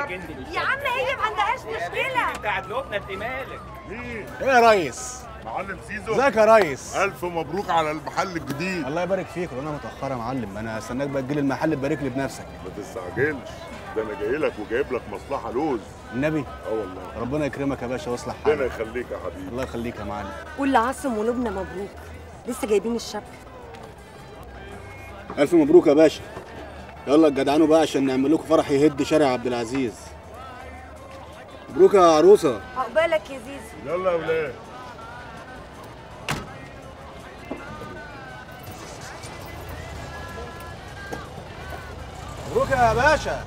الجندي يا عم هي ما عندهاش مشكله بتاعت لبنى انت مالك مين؟ ايه يا ريس معلم سيزو ازيك يا ريس الف مبروك على المحل الجديد الله يبارك فيك وانا متاخر يا معلم انا هستناك بقى تجيلي المحل تبارك لي بنفسك ما تستعجلش ده انا جاي لك وجايب لك مصلحه لوز النبي اه والله ربنا يكرمك يا باشا واصلح ربنا حالك يخليك يا حبيبي الله يخليك يا معلم قول لعاصم ولبنى مبروك لسه جايبين الشبكه الف مبروك يا باشا يلا جدعانوا بقى عشان نعمل لكم فرح يهد شارع عبد العزيز مبروك يا عروسه عقبالك يا زيزو يلا يا ولاد مبروك يا باشا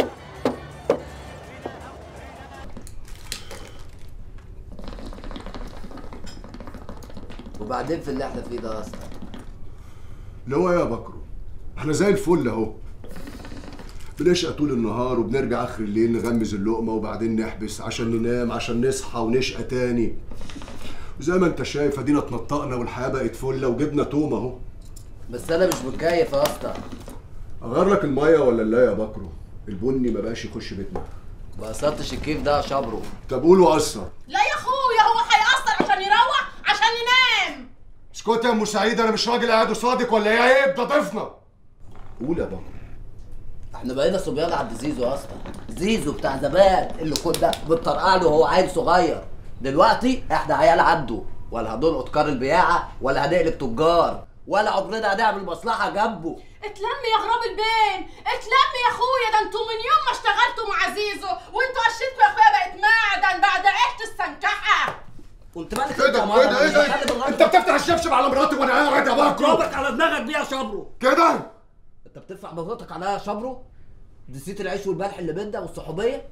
وبعدين في اللي احنا فيه ده اصلا اللي هو ايه يا بكرو احنا زي الفل اهو بنشقى طول النهار وبنرجع اخر الليل نغمز اللقمه وبعدين نحبس عشان ننام عشان نصحى ونشقى تاني وزي ما انت شايف ادينا اتنطقنا والحياه بقت فله وجبنا توم اهو بس انا مش متكيف يا اسطى اغير لك الميه ولا لا يا بكرو البني ما بقاش يخش بيتنا ما قصرتش الكيف ده يا شبرو طب قول وقصر لا يا اخويا هو هيقصر عشان يروح عشان ينام اسكت يا ام سعيد انا مش راجل قاعد قصادك ولا ايه عيب ده ضيفنا قول يا بكرو احنا بقينا صبيان عند زيزو اصلا زيزو بتاع زمان اللي كنا بنطرقع له وهو عيل صغير دلوقتي احنا عيال عنده ولا هنلقط كار البياعه ولا هنقلب تجار ولا عمرنا هنعمل مصلحه جنبه اتلم يا غراب البين اتلم يا اخويا ده انتوا من يوم ما اشتغلتوا مع زيزو وانتوا عشتكوا يا اخويا بقت معدن بعد عيشه السنكحه كنت مالك ايه ده ايه ده ايه ده انت بتفتح الشبشب على مراتي وانا قاعد يا بكرو ضربك على دماغك دي يا شبرو كده انت بترفع بغيتك عليا يا شبرو نسيت العيش والملح اللي بينا والصحوبيه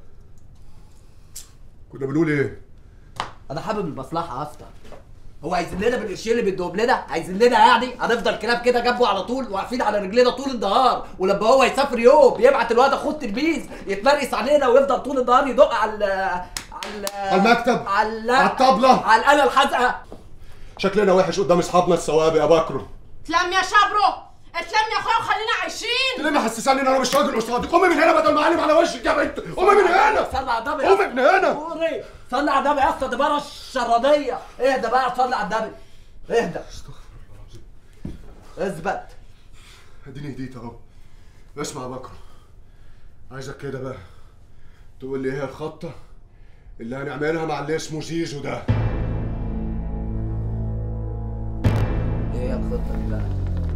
كنا بنقول ايه انا حابب المصلحه اصلا هو عايزين لنا بالقرشين اللي بيدوهم لنا عايزين لنا يعني هنفضل كلاب كده جنبه على طول واقفين على رجلينا طول النهار ولما هو يسافر يوم يبعت الواد اخوه التلميذ يتمرقص علينا ويفضل طول النهار يدق على ال- على على المكتب على على الطبلة على الآلة الحازقة شكلنا وحش قدام اصحابنا السوابق يا بكرو اتلم يا شبرو اتلم يا اخويا وخلينا عايشين ليه محسساني ان انا مش راجل قصادك قومي من هنا بدل ما اعلم على وشك يا بنت قومي من هنا صلي على النبي قومي من هنا قولي صلي على النبي يا اسطى دي بره الشرانيه اهدى بقى صلي على النبي اهدى اثبت اديني هديت اهو اسمع يا بكرو عايزك كده بقى تقول لي ايه هي الخطه اللي هنعملها مع اللي اسمه زيزو ده ايه هي الخطه دي بقى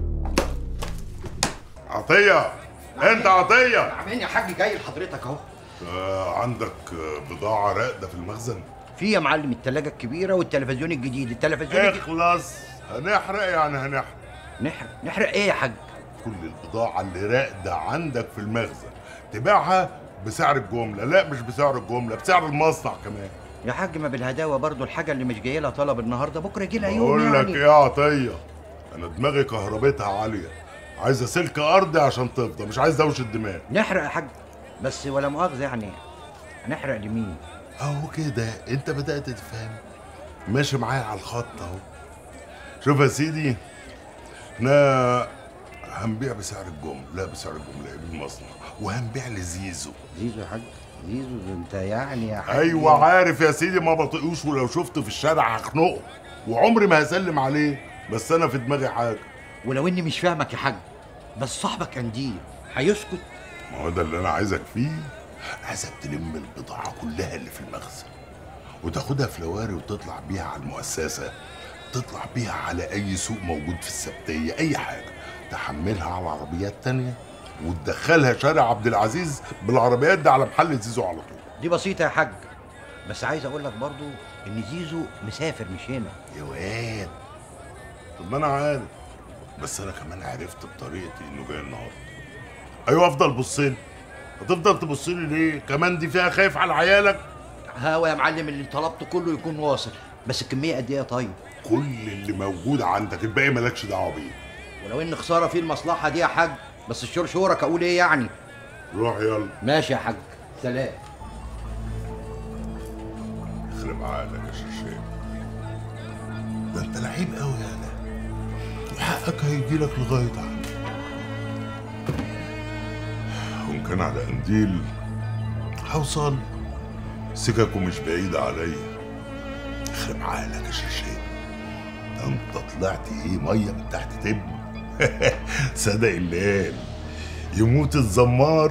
عطيه انت عطيه عمين يا حاج جاي لحضرتك اهو آه عندك آه، بضاعه راقده في المخزن في يا معلم التلاجة الكبيرة والتلفزيون الجديد التلفزيون الجديد اخلص هنحرق يعني هنحرق نحرق نحرق ايه يا حاج كل البضاعه اللي راقده عندك في المخزن تبيعها بسعر الجمله لا مش بسعر الجمله بسعر المصنع كمان يا حاج ما بالهداوة برضو الحاجة اللي مش جايه لها طلب النهارده بكره يجي لها يوم بقول لك يعني ايه يا عطيه انا دماغي كهربتها عاليه عايزه سلك ارضي عشان تفضى مش عايز دوشه دماغ نحرق يا حاج بس ولا مؤاخذة يعني هنحرق لمين؟ اهو كده انت بدات تفهم ماشي معايا على الخط اهو شوف يا سيدي احنا هنبيع بسعر الجمله لا بسعر الجمله ايه بالمصنع وهنبيع لزيزو زيزو يا حاج زيزو ده انت يعني يا حاج ايوه عارف يا سيدي ما بطيقوش ولو شفته في الشارع هخنقه وعمري ما هسلم عليه بس انا في دماغي حاجه ولو اني مش فاهمك يا حاج بس صاحبك قنديل هيسكت ما هو ده اللي انا عايزك فيه عايزك تلم البضاعه كلها اللي في المخزن وتاخدها في لواري وتطلع بيها على المؤسسه تطلع بيها على اي سوق موجود في السبتيه اي حاجه تحملها على عربيات تانية وتدخلها شارع عبد العزيز بالعربيات دي على محل زيزو على طول دي بسيطة يا حاج بس عايز اقول لك برضو ان زيزو مسافر مش هنا يا واد طب ما انا عارف بس انا كمان عرفت بطريقتي انه جاي النهارده ايوه افضل بص لي هتفضل تبص لي ليه كمان دي فيها خايف على عيالك هاوي يا معلم اللي طلبته كله يكون واصل بس الكمية قد ايه يا طيب كل اللي موجود عندك الباقي مالكش دعوه بيه ولو ان خسارة في المصلحة دي يا حاج بس الشور شورك اقول ايه يعني روح يلا ماشي يا حاج سلام يخرب عقلك يا شرشيب ده انت لعيب قوي يالا وحقك هيجي لك لغايه عندي وان كان على قنديل هوصل سككه مش بعيدة عليا يخرب عقلك يا شرشيب ده انت طلعت ايه ميه من تحت تبن صدق الليل يموت الزمار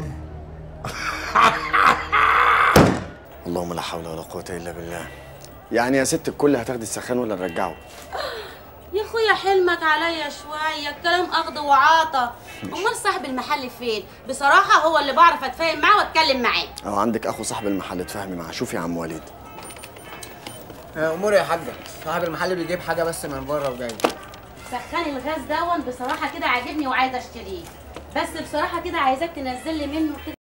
اللهم لا حول ولا قوه الا بالله يعني يا ست الكل هتاخدي السخان ولا نرجعه يا اخويا حلمك عليا شويه الكلام اخذ وعاطى امال صاحب المحل فين بصراحه هو اللي بعرف اتفاهم معاه واتكلم معاه اه عندك اخو صاحب المحل اتفاهمي معاه شوف يا عم وليد امور يا حاجه صاحب المحل بيجيب حاجه بس من بره وجاي سخان الغاز دون بصراحه كده عاجبني وعايزه اشتريه بس بصراحه كده عايزاك تنزل لي منه كده